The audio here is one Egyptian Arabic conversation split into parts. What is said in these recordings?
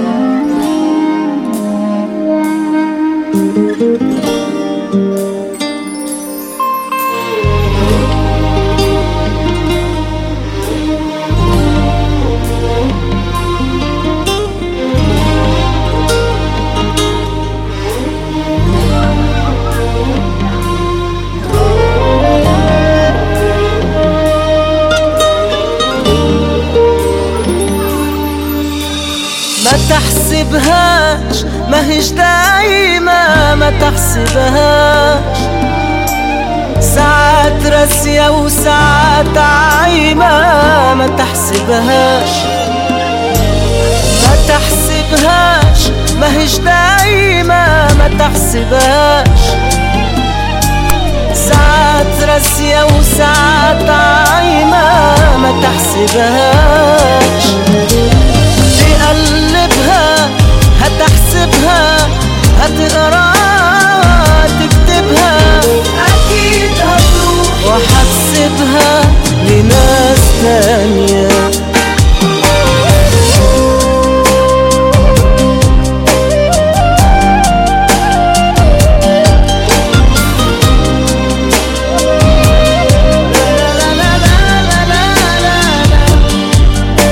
ما تحسبهاش ما هيش دايما ما تحسبهاش ساعات راسية وساعات عايمة ما تحسبهاش ما تحسبهاش ما هيش دايما ما تحسبهاش ساعات راسية وساعات عايمة ما تحسبهاش تقلبها هتحسبها هتقراها تكتبها أكيد هتروح وهتسيبها لناس تانية لا لا لا لا لا لا لا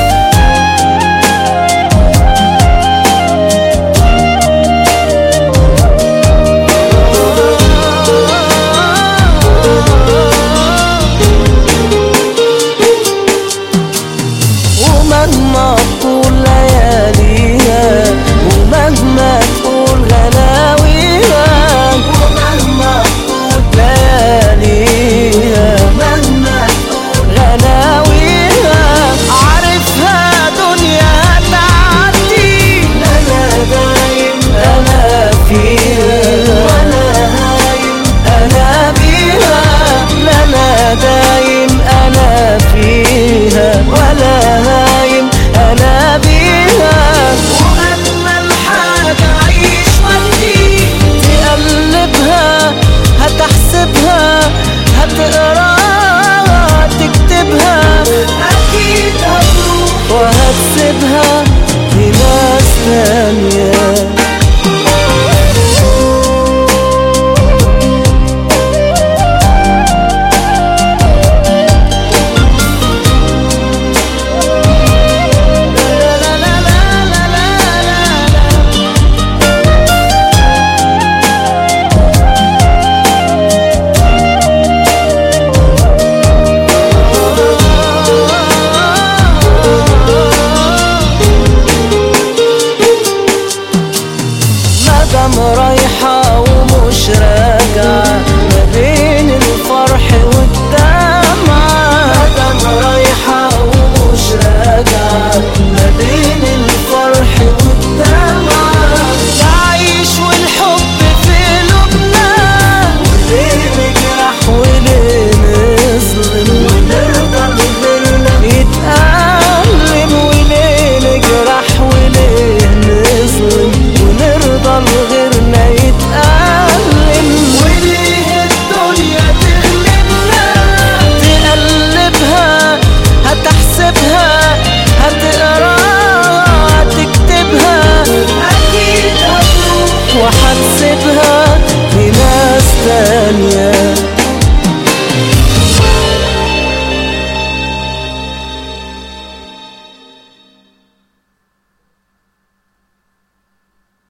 ومهما تطول لياليها ومهما تقول غلاويها ومهما تطول لياليها ومهما تقول غلاويها عارفها دنيا تعدي انا دايم انا فيها وانا هايم انا بيها لا انا دايم انا فيها ولا هايم انا بيها واجمل حاجه عيش وحدي تقلبها هتحسبها هتقراها تكتبها اكيد هتروح وهتسيبها لناس تانيه لا لا لا لا لا لا لا مدام رايحة ومش راجعة ما بين الفرح والدمعة مدام رايحة ومش راجعة ما بين الفرح والدمعة نعيش والحب في قلوبنا وليه نجرح وليه نظلم ونرضى بغيرنا يتألم وليه نجرح وليه نظلم ونرضى لغيرنا يتألم وليه الدنيا تغلبنا تقلبها هتحسبها هتقراها تكتبها أكيد هتروح وهتسيبها لناس تانية